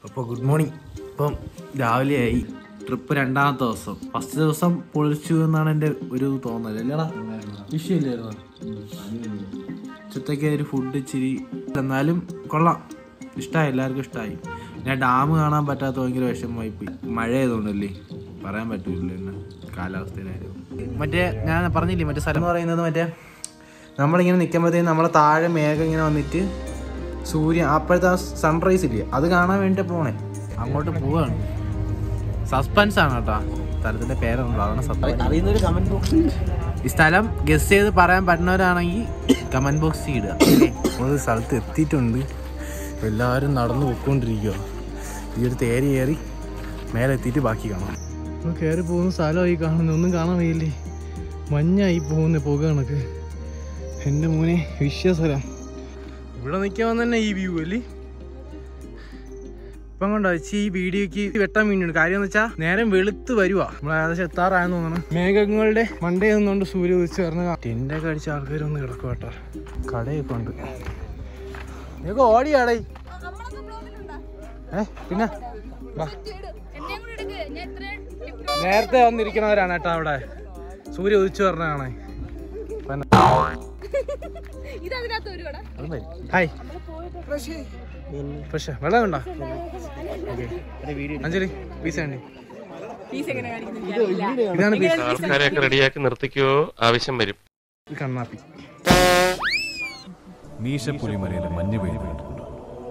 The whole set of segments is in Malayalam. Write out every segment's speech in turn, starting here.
അപ്പോൾ ഗുഡ് മോർണിംഗ് ഇപ്പം രാവിലെയായി ട്രിപ്പ് രണ്ടാമത്തെ ദിവസം ഫസ്റ്റ് ദിവസം പൊളിച്ചു എന്നാണ് എൻ്റെ ഒരു തോന്നൽ അല്ലേടാ വിഷയമില്ലായിരുന്നു ഉച്ചത്തേക്ക് ഒരു ഫുഡ് ഇച്ചിരി എന്നാലും കൊള്ളാം ഇഷ്ടമായി എല്ലാവർക്കും ഇഷ്ടമായി ഞാൻ ഡാം കാണാൻ പറ്റാത്ത ഭയങ്കര വിഷമമായി പോയി മഴ ആയതുകൊണ്ടല്ലേ പറയാൻ പറ്റൂല എന്നെ കാലാവസ്ഥയിലായിരുന്നു മറ്റേ ഞാൻ പറഞ്ഞില്ലേ മറ്റേ സ്ഥലം എന്ന് പറയുന്നത് മറ്റേ നമ്മളിങ്ങനെ നിൽക്കുമ്പോഴത്തേക്കും നമ്മളെ താഴെ മേഘം ഇങ്ങനെ വന്നിട്ട് സൂര്യൻ അപ്പോഴത്തെ ആ സൺറൈസ് ഇല്ലേ അത് കാണാൻ വേണ്ടി പോണേ അങ്ങോട്ട് പോവാണ് സസ്പെൻസ് ആണ് കേട്ടോ സ്ഥലത്തിന്റെ പേരുണ്ടോ അതാണ് സസ്പെൻസ് അറിയുന്നൊരു കമന്റ് ബോക്സ് ഈ സ്ഥലം ഗസ് ചെയ്ത് പറയാൻ പറ്റുന്നവരാണെങ്കിൽ കമന്റ് ബോക്സിൽ ഇടുക നമ്മൾ സ്ഥലത്ത് എത്തിയിട്ടുണ്ട് എല്ലാവരും നടന്നു പോയിക്കൊണ്ടിരിക്കുക ഈ ഒരു തേരി കയറി മേലെ എത്തിയിട്ട് ബാക്കി കാണാം നമ്മൾ കയറി പോകുന്ന സ്ഥലമായി കാണുന്നത് ഒന്നും കാണാൻ വയ്യില്ലേ മഞ്ഞായി പോകുന്ന പുക കണക്ക് എൻ്റെ മോനെ വിശ്വസ്ഥലം ഇവിടെ നിൽക്കാൻ തന്നെ ഈ വ്യൂ അല്ലേ ഇപ്പം കൊണ്ടോ വെച്ച് ഈ വീഡിയോക്ക് വെട്ടാൻ വേണ്ടിയാണ് കാര്യം എന്ന് വെച്ചാൽ നേരം വെളുത്ത് വരുവാ നമ്മൾ ഏകദേശം എത്താറായെന്ന് തോന്നുന്നു മേഘങ്ങളുടെ മണ്ടേ നിന്നുകൊണ്ട് സൂര്യ ഉദിച്ച് പറഞ്ഞ ടെൻ്റെ ഒക്കെ അടിച്ച ആൾക്കാരൊന്ന് കിടക്കും കേട്ടോ കടയൊക്കെ ഉണ്ട് നീക്ക് ഓടിയാടേ ഏ പിന്നെ വാ. നേരത്തെ വന്നിരിക്കുന്നവരാണ് കേട്ടോ അവിടെ സൂര്യ ഉദിച്ചു പറഞ്ഞാണ് ഇതതിനകത്ത് ഒരു കട ഹായ് പക്ഷേ വെള്ളം ഉണ്ടോ അഞ്ജലി പീസ ഉണ്ട് പീസ് എങ്ങനെ കാണിക്കുന്നില്ല ഇതാണ് പീസ് ആൾക്കാരെയൊക്കെ റെഡിയാക്കി നിർത്തിക്കോ ആവശ്യം വരും ഇത് കണ്ണാപ്പി മീശപ്പുലിമലയിലെ മഞ്ഞ് വെയിൽ കണ്ടിട്ടുണ്ടോ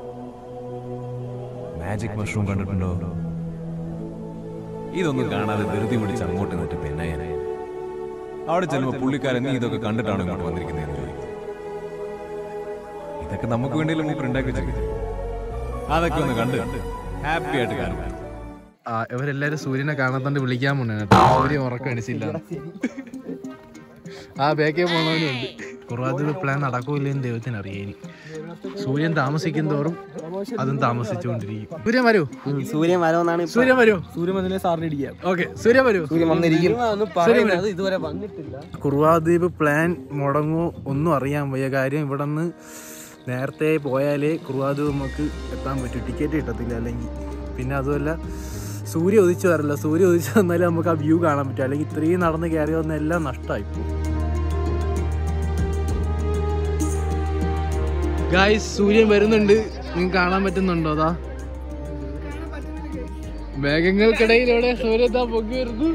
മാജിക് മഷ്റൂം കണ്ടിട്ടുണ്ടോ ഇതൊന്നും കാണാതെ ധൃതി പിടിച്ച് അങ്ങോട്ട് നിന്നിട്ട് പെണ്ണയനെ അവിടെ ചെല്ലുമ്പോ പുള്ളിക്കാരൻ നീ ഇതൊക്കെ കണ്ടിട്ടാണ് ഇങ്ങോട്ട് വന്നിരിക്കുന്നതെന്ന് ചോദിക്കും ഇതൊക്കെ നമുക്ക് വേണ്ടിയല്ലേ മൂപ്പർ ഉണ്ടാക്കി വെച്ചത് അതൊക്കെ ഒന്ന് കണ്ട് ഹാപ്പി ആയിട്ട് കാണും ആ ഇവരെല്ലാരും സൂര്യനെ കാണാത്തോണ്ട് വിളിക്കാൻ പോണേ കേട്ടോ സൂര്യൻ ഉറക്കം അടിച്ചില്ല ആ ബേക്കേ പോണവനുണ്ട് കുറവാത് പ്ലാൻ നടക്കൂല്ലെന്ന് ദൈവത്തിന് അറിയാനി സൂര്യൻ താമസിക്കും തോറും അതും താമസിച്ചുകൊണ്ടിരിക്കും സൂര്യൻ വരൂ സൂര്യൻ വരവെന്നാണ് സൂര്യൻ വരൂ സൂര്യൻ വന്നില്ലേ സാറിന് ഇടിക്കാം ഓക്കെ സൂര്യൻ വരൂ സൂര്യൻ വന്നിരിക്കും പറയുന്നത് ഇതുവരെ വന്നിട്ടില്ല കുറുവാദ്വീപ് പ്ലാൻ മുടങ്ങോ ഒന്നും അറിയാൻ വയ്യ കാര്യം ഇവിടെ നിന്ന് നേരത്തെ പോയാലേ കുറുവാദ്വീപ് നമുക്ക് എത്താൻ പറ്റും ടിക്കറ്റ് കിട്ടത്തില്ല അല്ലെങ്കിൽ പിന്നെ അതുമല്ല സൂര്യ ഉദിച്ചു വരില്ല സൂര്യ ഉദിച്ചു വന്നാലേ നമുക്ക് ആ വ്യൂ കാണാൻ പറ്റും അല്ലെങ്കിൽ ഇത്രയും നടന്ന് കയറി വന്ന എല്ലാം നഷ്ടമായി ഗായ്സ് സൂര്യൻ വരുന്നുണ്ട് നിങ്ങൾക്ക് കാണാൻ പറ്റുന്നുണ്ടോ അതാ മേഘങ്ങൾക്കിടയിലൂടെ സൂര്യതാ പൊങ്ങി വരുന്നു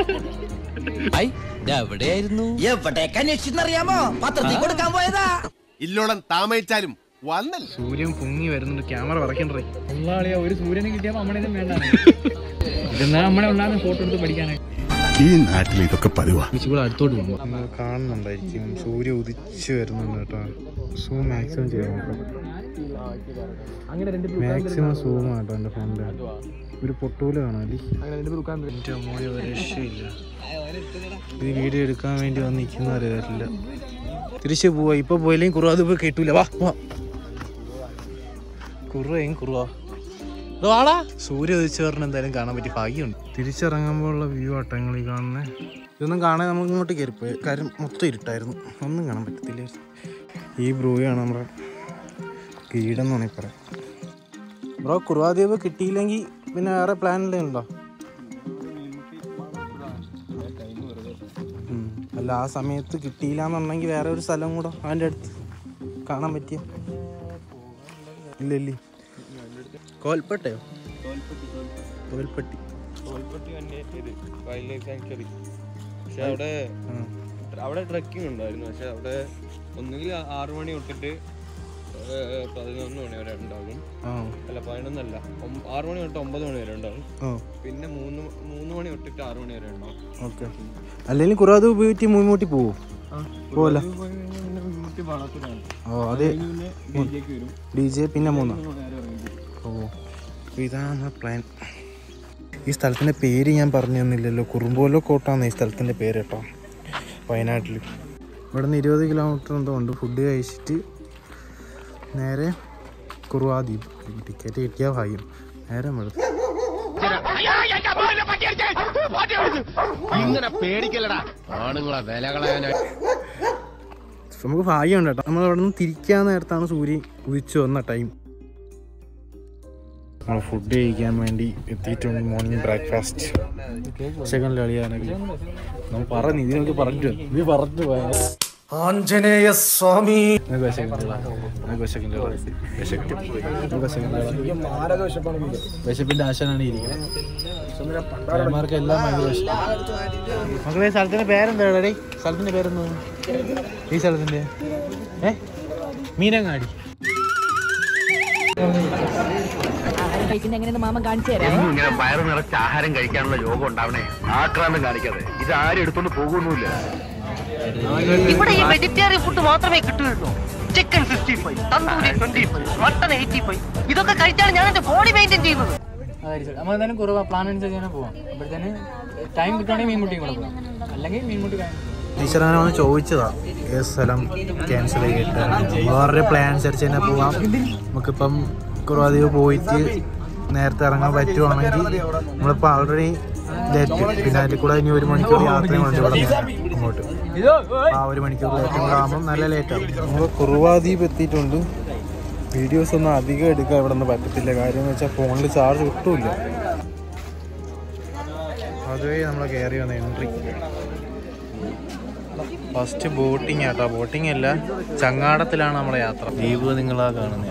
എവിടേക്ക് അന്വേഷിച്ചെന്നറിയാമോ പത്രത്തിൽ കൊടുക്കാൻ പോയതാ ഇല്ലോളം താമയിച്ചാലും വന്നല്ലോ സൂര്യൻ പൊങ്ങി വരുന്നുണ്ട് ക്യാമറ പറക്കണ്ടേ ഒരു സൂര്യനെ കിട്ടിയപ്പോ നമ്മളെ വേണ്ട ഇതെന്നാ നമ്മളെ ഉണ്ടാകുന്ന ഫോട്ടോ എടുത്ത് പഠിക്കാനായി ഈ നാട്ടിൽ ഇതൊക്കെ പതിവാ ഇവിടെ അടുത്തോട്ട് പോകുമ്പോൾ നിങ്ങൾ കാണുന്നുണ്ടായിരിക്കും സൂര്യ ഉദിച്ച് വരുന്നുണ്ട് കേട്ടോ സൂം മാക്സിമം ചെയ്യാൻ നോക്കാം മാക്സിമം സൂം ആട്ടോ എൻ്റെ ഫോണിൽ ഒരു പൊട്ടൂല കാണാല്ലേ എൻ്റെ മോനെ ഒരു രക്ഷയില്ല ഇത് വീഡിയോ എടുക്കാൻ വേണ്ടി വന്ന് നിൽക്കുന്നവരല്ല തിരിച്ചു പോവാ ഇപ്പൊ പോയില്ലെങ്കിൽ കുറവ് അത് പോയി കിട്ടൂല വാ വാ കുറുവയും കുറുവാ ഇത് വാടാ സൂര്യ ഉദിച്ച് പറഞ്ഞ എന്തായാലും കാണാൻ പറ്റി ഭാഗ്യമുണ്ട് തിരിച്ചിറങ്ങുമ്പോൾ ഉള്ള വ്യൂ ആട്ടങ്ങൾ ഈ കാണുന്നത് ഇതൊന്നും കാണാൻ നമുക്ക് ഇങ്ങോട്ട് കയറിപ്പോയി കാര്യം മൊത്തം ഇരുട്ടായിരുന്നു ഒന്നും കാണാൻ പറ്റത്തില്ലായിരുന്നു ഈ ബ്രൂയാണ് നമ്മുടെ കീടം എന്ന് വേണമെങ്കിൽ പറയാം ബ്രോ കുറുവാദ്വീപ് കിട്ടിയില്ലെങ്കിൽ പിന്നെ വേറെ പ്ലാൻ എന്തെങ്കിലും ഉണ്ടോ ഉം. അല്ല ആ സമയത്ത് കിട്ടിയില്ല എന്നുണ്ടെങ്കിൽ വേറെ ഒരു സ്ഥലം കൂടെ അവൻ്റെ അടുത്ത് കാണാൻ പറ്റിയ ഇല്ല ഇല്ലേ കോൽപ്പട്ടയോ കോൽപ്പട്ടി വൈൽഡ് ലൈഫ് സാങ്ച്വറി പക്ഷെ അവിടെ ആ. അവിടെ ട്രക്കിംഗ് ഉണ്ടായിരുന്നു പക്ഷെ അവിടെ ഒന്നുകിൽ ആറു മണി തൊട്ടിട്ട് ഏഹ്, പതിനൊന്ന് മണി വരെ ഉണ്ടാകും ആ അല്ല പതിനൊന്നല്ല ഒമ്പ- ആറ് മണി തൊട്ട് ഒമ്പത് മണി വരെ ഉണ്ടാകും ഓ പിന്നെ മൂന്ന് മൂന്ന് മണി തൊട്ടിട്ട് ആറ് മണി വരെ ഉണ്ടാവും ഓക്കെ അല്ലെങ്കിൽ കുറേ അത് ഉപയോഗിച്ച് മുന്നോട്ടി പോവും പോവല്ല ഓ അതെ ഡി ജെ പിന്നെ മൂന്ന് ഓ അപ്പൊ ഇതാണ് പ്ലാൻ ഈ സ്ഥലത്തിൻ്റെ പേര് ഞാൻ പറഞ്ഞു തന്നില്ലല്ലോ കുറുമ്പോലോ കോട്ടാന്ന് ഈ സ്ഥലത്തിൻ്റെ പേര് കേട്ടോ വയനാട്ടിൽ ഇവിടെ നിന്ന് ഇരുപത് കിലോമീറ്റർ എന്തോ ഉണ്ട് ഫുഡ് കഴിച്ചിട്ട് നേരെ കുറുവാദ്വീപ് ടിക്കറ്റ് കിട്ടിയാൽ ഭാഗ്യം നേരെ വെളുത്തു ഇങ്ങനെ പേടിക്കലടാ ആണുങ്ങളെ വില കളയാനായി നമുക്ക് ഭാഗ്യമുണ്ട് കേട്ടോ നമ്മൾ അവിടെ നിന്ന് തിരിക്കാൻ നേരത്താണ് സൂര്യൻ ഉദിച്ചു വന്ന ടൈം നമ്മൾ ഫുഡ് കഴിക്കാൻ വേണ്ടി എത്തിയിട്ടുണ്ട് മോർണിംഗ് ബ്രേക്ക്ഫാസ്റ്റ് സെക്കൻഡ് കളിയാണെങ്കിൽ നമ്മൾ പറഞ്ഞു ഇതിനൊക്കെ പറഞ്ഞു നീ പറഞ്ഞു പോയ ആഞ്ജനേയ സ്വാമി വിശപ്പിന്റെ ആശാനാണ് ഇരിക്കുന്നത് പയ്യന്മാർക്ക് എല്ലാം ഭയങ്കര വിശപ്പ് മക്കളെ സ്ഥലത്തിന്റെ പേരെന്താ സ്ഥലത്തിന്റെ പേരെന്താ ഈ സ്ഥലത്തിന്റെ ഏ മീനങ്ങാടി കഴിക്കുന്ന എങ്ങനെയെന്ന് മാമൻ കാണിച്ചു തരാം ഇങ്ങനെ വയറ് നിറച്ച് ആഹാരം കഴിക്കാനുള്ള യോഗം ഉണ്ടാവണേ ആക്രാന്തം കാണിക്കാതെ ഇത് ആരും എടുത്തോണ്ട് പോകുന്നില്ല ഇവിടെ ഈ വെജിറ്റേറിയൻ ഫുഡ് മാത്രമേ കിട്ടുകയുള്ളൂ chicken sixty five tandoori twenty five mutton eighty five ഇതൊക്കെ കഴിച്ചാണ് ഞാൻ എന്റെ ബോഡി മെയിൻറ്റെയിൻ ചെയ്യുന്നത് അതായിരിക്കും നമ്മൾ എന്തായാലും കുറവ് പ്ലാൻ അനുസരിച്ച് തന്നെ പോവാം അപ്പോഴത്തേന് ടൈം കിട്ടുവാണെങ്കിൽ മീൻമുട്ടിയും കൂടെ പോകാം അല്ലെങ്കിൽ മീൻമുട്ടി കഴിഞ്ഞു ടീച്ചർ അങ്ങനെ വന്ന് ചോദിച്ചതാ ഏത് സ്ഥലം ക്യാൻസൽ ചെയ്തിട്ട് വേറൊരു പ്ലാൻ അനുസരിച്ച് തന്നെ പോവാം നമുക്കിപ്പം കുറവധികം പോയിട്ട് നേരത്തെ ഇറങ്ങാൻ പറ്റുവാണെങ്കിൽ നമ്മളിപ്പോൾ ഓൾറെഡി ലേറ്റ് പിന്നെ അതിൽ കൂടെ ഇനി ഒരു മണിക്കൂർ യാത്രയും കൊണ്ട് ഇവിടെ നിന്ന് അങ്ങോട്ട് ആ ഒരു മണിക്കൂർ ലേറ്റും കൂടെ ആകുമ്പോൾ നല്ല ലേറ്റാവും നമ്മൾ കുറുവാദ്വീപ് എത്തിയിട്ടുണ്ട് വീഡിയോസ് ഒന്നും അധികം എടുക്കാൻ ഇവിടെ നിന്ന് പറ്റത്തില്ല കാര്യം എന്ന് വെച്ചാൽ ഫോണിൽ ചാർജ് കിട്ടൂല അതുവഴി നമ്മൾ കയറി വന്ന entry first boating auto boating അല്ല ചങ്ങാടത്തിലാണ് നമ്മുടെ യാത്ര ദ്വീപ് നിങ്ങളാ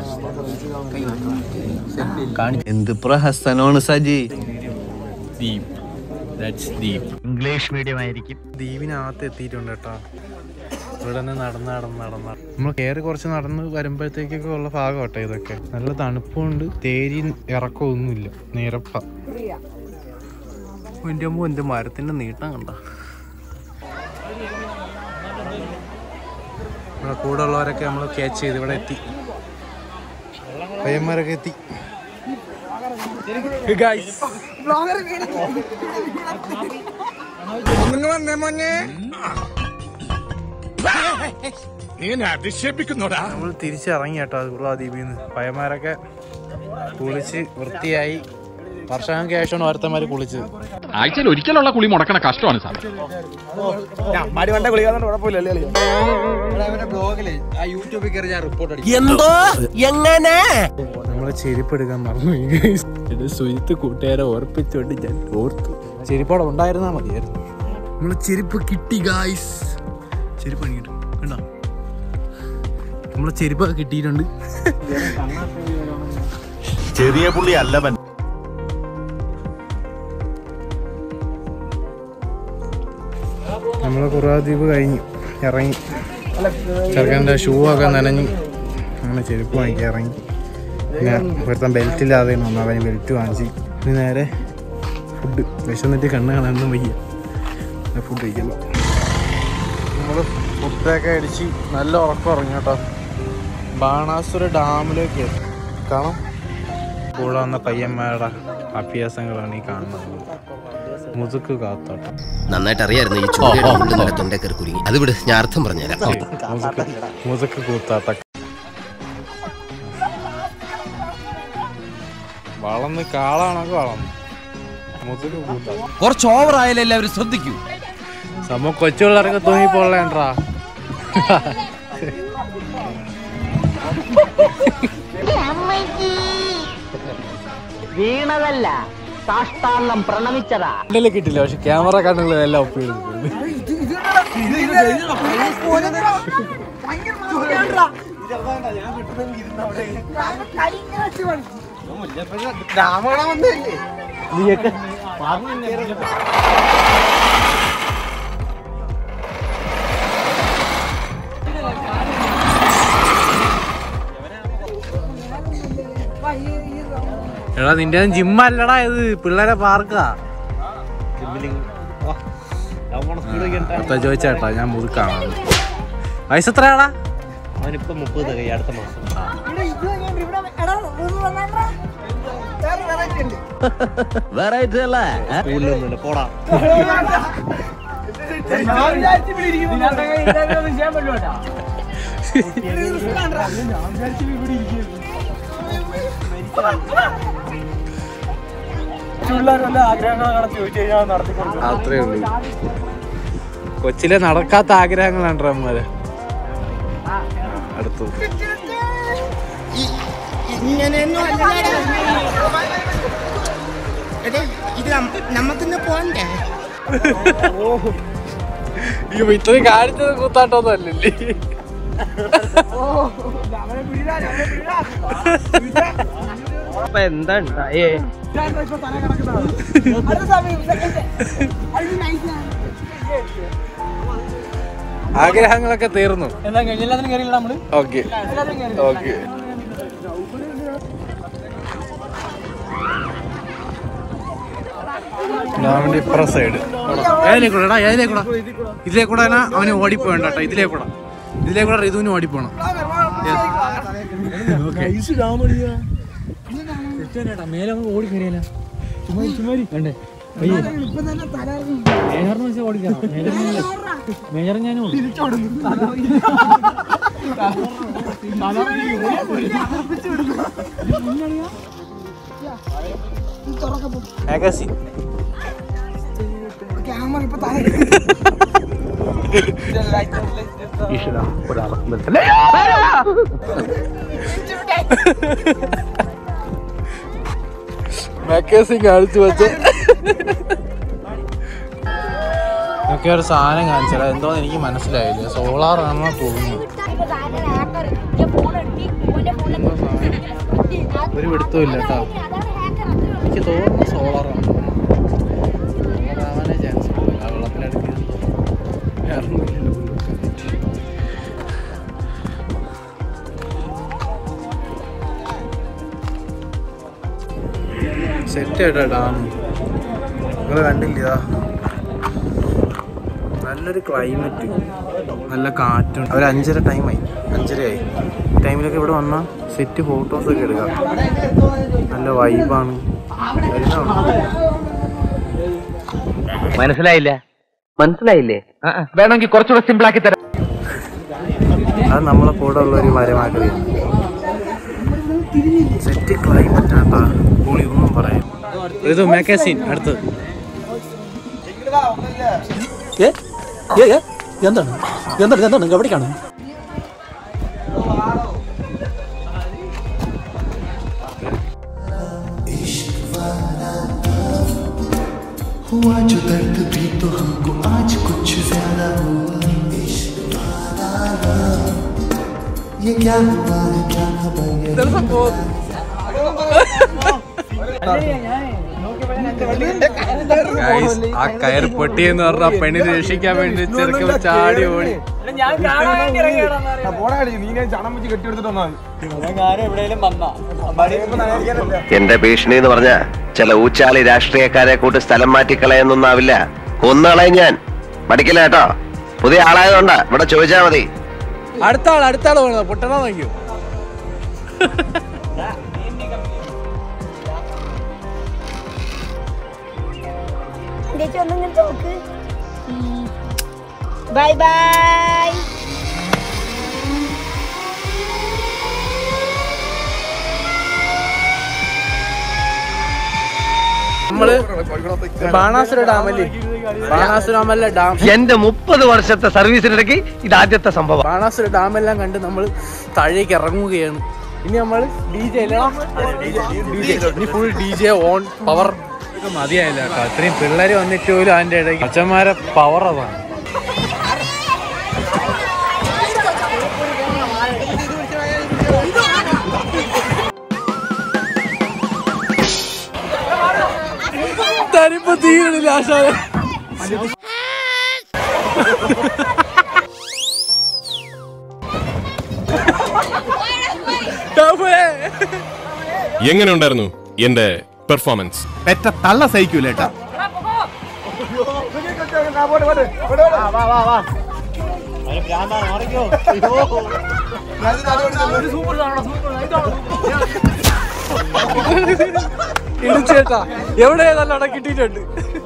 കാണുന്നത് എന്ത് പ്രഹസനമാണ് സജി ദ്വീപ് ദാറ്റ്സ് ദ്വീപ് ഇംഗ്ലീഷ് മീഡിയം ആയിരിക്കും ദ്വീപിനകത്ത് എത്തിയിട്ടുണ്ട് കേട്ടോ ഇവിടെ നിന്ന് നടന്ന് നടന്ന് നടന്ന് നമ്മൾ കയറി കുറച്ച് നടന്ന് വരുമ്പോഴത്തേക്കൊക്കെ ഉള്ള ഭാഗം കേട്ടോ ഇതൊക്കെ നല്ല തണുപ്പുണ്ട് തേരി ഇറക്കമൊന്നുമില്ല നിരപ്പ എൻ്റെ അമ്മ എൻ്റെ മരത്തിൻ്റെ നീട്ടം കണ്ട നമ്മളെ കൂടെ ഉള്ളവരൊക്കെ നമ്മൾ ക്യാച്ച് ചെയ്ത് ഇവിടെ എത്തി പയ്യന്മാരൊക്കെ എത്തി Guys. നമ്മൾ തിരിച്ചിറങ്ങി കേട്ടോ അത് കുറുവാദ്വീപിൽ നിന്ന് പയ്യന്മാരൊക്കെ കുളിച്ച് വൃത്തിയായി വർഷങ്ങൾക്ക് ശേഷമാണ് ഓരോരുത്തന്മാര് കുളിച്ചത് ആഴ്ചയിൽ ഒരിക്കലുള്ള കുളി മുടക്കണ കഷ്ടമാണ് സാർ എന്തോ എങ്ങനെ നമ്മളെ ചെരുപ്പ് എടുക്കാൻ മറന്നു ഇത് സുജിത്ത് കൂട്ടുകാരെ ഓർപ്പിച്ചോണ്ട് ഞാൻ ഓർത്തു ചെരുപ്പോടെ ഉണ്ടായിരുന്നാ മതിയായിരുന്നു നമ്മളെ ചെരുപ്പ് കിട്ടി ഗായ്സ് ചെരുപ്പ് അണിയിട്ടു കണ്ടോ നമ്മളെ ചെരുപ്പൊക്കെ കിട്ടിയിട്ടുണ്ട് ചെറിയ പുള്ളി അല്ലവൻ നമ്മളെ കുറാദ്വീപ് കഴിഞ്ഞു ഇറങ്ങി ചെറുക്കൻ്റെ ഷൂ ഒക്കെ നനഞ്ഞു അങ്ങനെ ചെരുപ്പ് വാങ്ങിക്കാൻ ഇറങ്ങി പിന്നെ ഒരുത്തൻ ബെൽറ്റ് ഇല്ലാതെ വന്നു അവന് ബെൽറ്റ് വാങ്ങിച്ച് ഇനി നേരെ ഫുഡ് വിശന്നിട്ട് കണ്ണ് കാണാനൊന്നും വയ്യ ഫുഡ് കഴിക്കല്ലോ നമ്മൾ ഫുഡൊക്കെ അടിച്ച് നല്ല ഉറക്കം ഇറങ്ങി കേട്ടോ ബാണാസുര ഡാമിലേക്ക് എത്തി. കാണാം കൂടെ വന്ന പയ്യന്മാരുടെ അഭ്യാസങ്ങളാണ് ഈ കാണുന്നത് മുതുക്ക് കാത്തോട്ടം നന്നായിട്ട് അറിയായിരുന്നു ഈ ചൂരയുടെ ഉള്ളിൽ നല്ല തൊണ്ടേ കുരുങ്ങി അത് വിട് ഞാൻ അർത്ഥം പറഞ്ഞുതരാം മുതുക്ക് മുതുക്ക് കൂത്താട്ട വളർന്ന് കാളാണൊക്കെ വളർന്നു മുതുക്ക് കൂത്താട്ട കുറച്ച് ഓവർ ആയാലും എല്ലാവരും ശ്രദ്ധിക്കൂ സംഭവം കൊച്ചു പിള്ളേരൊക്കെ തൂങ്ങിപ്പോളേണ്ടാ വീണതല്ല സാഷ്ടാംഗം പ്രണമിച്ചതാ കണ്ണില് കിട്ടില്ല പക്ഷെ ക്യാമറ കണ്ണുകൾ എല്ലാം ഒപ്പിയെടുക്കുന്നു എടാ നിന്റെ ജിമ്മല്ലടാ ഇത് പിള്ളേരെ പാർക്കാ ചോദിച്ചേട്ടാ ഞാൻ മുതുക്കാണ് വയസ്സെത്രയാടാ അവനിപ്പോ മുപ്പത് കഴിയും അടുത്ത മാസം വെറൈറ്റി അല്ലേ സ്കൂളിലൊന്നുമില്ല പോടാ അത്രേ ഉള്ളൂ കൊച്ചിലെ നടക്കാത്ത ആഗ്രഹങ്ങളാണ് റമ്മാര് അടുത്തു ഇങ്ങനെയൊന്നും ഇപ്പൊ ഇത്രയും കാണിച്ചത് കൂത്താട്ടൊന്നും അല്ലല്ലേ അപ്പൊ എന്താ ഉണ്ടായേ ആഗ്രഹങ്ങളൊക്കെ തീർന്നു എല്ലാം കഴിഞ്ഞ് എല്ലാത്തിനും കയറിയില്ല നമ്മള് ഓക്കെ ഓക്കെ ഡാമിന്റെ ഇപ്പുറ സൈഡ് ഏതിലേ കൂടെ എടാ ഏതിലേ കൂടെ ഇതിലേ കൂടെ തന്നെ അവന് ഓടിപ്പോയണ്ട കേട്ടോ ഇതിലേ കൂടെ ഇതിലേ കൂടെ റിതുവിന് ഓടിപ്പോണം മേലെ നമ്മൾ ഓടി കയറിയല്ല ചുമ്മാരി ചുമ്മാരി കണ്ടേ പയ്യെ മേജറിന് വെച്ചാൽ ഓടിക്കണം മേജർ മേജർ ഞാനും മാഗസിൻ മാഗസിൻ കാണിച്ചു വെച്ച് ഒക്കെ ഒരു സാധനം കാണിച്ചാൽ എന്തോന്ന് എനിക്ക് മനസ്സിലായില്ല സോളാർ ആണെന്നാ തോന്നുന്നു ഒരു പിടുത്തവും ഇല്ല കേട്ടോ എനിക്ക് തോന്നുന്നു സോളാറാണ് സോളാർ ആവാനേ ചാൻസ് ഉള്ളൂ ആ വെള്ളത്തിനടുത്ത് വേറെ ഒന്നുമില്ലല്ലോ സെറ്റ് ആയിട്ടാ ഡാം നിങ്ങൾ കണ്ടില്ല ഇതാ. നല്ലൊരു ക്ലൈമറ്റ് നല്ല കാറ്റുണ്ട് ഒരു അഞ്ചര ടൈമായി അഞ്ചരയായി ഈ ടൈമിലൊക്കെ ഇവിടെ വന്നാൽ സെറ്റ് ഫോട്ടോസൊക്കെ എടുക്കാം നല്ല വൈബാണ് മനസ്സിലായില്ല മനസ്സിലായില്ലേ വേണമെങ്കിൽ കുറച്ചുകൂടെ സിമ്പിൾ ആക്കി തരാം അത് നമ്മളെ കൂടെ ഉള്ള ഒരു മരമാക്കറിയാണ് സെറ്റ് ക്ലൈമറ്റ് ആട്ടാ കൂളി ഒന്നും പറയാം ഇത് മാഗസിൻ അടുത്തത് എന്താണ് എന്താണ് എന്താണ് എവിടേക്കാണ് हुआ जो दर्द भी तो हमको आज कुछ ज्यादा हुआ इश्क वाला लव। ये क्या हुआ है क्या खबर ये ആ കയർ പൊട്ടിയെന്ന് പറഞ്ഞ പെണ്ണിനെ രക്ഷിക്കാൻ വേണ്ടി ചെറുക്കൻ ചാടി ഓടി എന്റെ ഭീഷണി എന്ന് പറഞ്ഞ ചില ഊച്ചാളി രാഷ്ട്രീയക്കാരെ കൂട്ട് സ്ഥലം മാറ്റിക്കളയെന്നൊന്നാവില്ല കൊന്നുകളയും ഞാൻ മടിക്കില്ല കേട്ടോ പുതിയ ആളായതുകൊണ്ടാ ഇവിടെ ചോദിച്ചാ മതി അടുത്ത ആൾ അടുത്ത ആൾ വേണോ പൊട്ടണ നോക്കിയോ ബൈ ബൈ നമ്മള് ബാണാസുര ഡാമല്ലേ ബാണാസുര ഡാമല്ലേ ഡാം എന്റെ മുപ്പത് വർഷത്തെ സർവീസിനിടയ്ക്ക് ഇത് ആദ്യത്തെ സംഭവം ബാണാസുര ഡാമെല്ലാം കണ്ട് നമ്മൾ താഴേക്ക് ഇറങ്ങുകയാണ് ഇനി നമ്മൾ ഡി ജെ ഇനി full D J on power മതിയായില്ല കേട്ടോ അത്രയും പിള്ളേര് വന്നിട്ട് പോലും അതിന്റെ ഇടയ്ക്ക് അച്ഛന്മാരെ പവർ അതാണ് തനിപ്പോ തീരണില്ല ആശാന എങ്ങനെ ഉണ്ടായിരുന്നു എന്റെ പെർഫോമൻസ് പെറ്റ തള്ള സഹിക്കൂലേട്ടാ ഇടിച്ചേട്ടാ എവിടെ നല്ല കിട്ടിയിട്ടുണ്ട്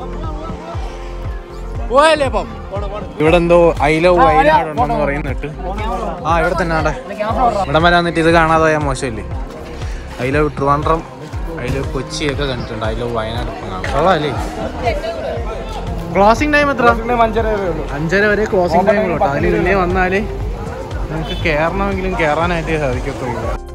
പോയല്ലേ അപ്പം ഇവിടെ എന്തോ ഐ ലവ് വയനാട് ഉണ്ടെന്ന് പറയുന്നിട്ട് ആ ഇവിടെ തന്നെ ആടെ ഇവിടെ വരെ വന്നിട്ട് ഇത് കാണാതെ പോയാൽ മോശമല്ലേ I love Trivandrum I love Kochi ഒക്കെ കണ്ടിട്ടുണ്ട് ഐ ലവ് വയനാട് ഇപ്പം കാണാം കൊള്ളാല്ലേ ക്ലോസിംഗ് ടൈം എത്ര അഞ്ചര വരെ ക്ലോസിംഗ് ടൈം ഉള്ളൂ കേട്ടോ അതിന് പിന്നെ വന്നാലേ നമുക്ക് കയറണമെങ്കിലും കയറാനായിട്ട് സാധിക്കത്തുള്ളൂ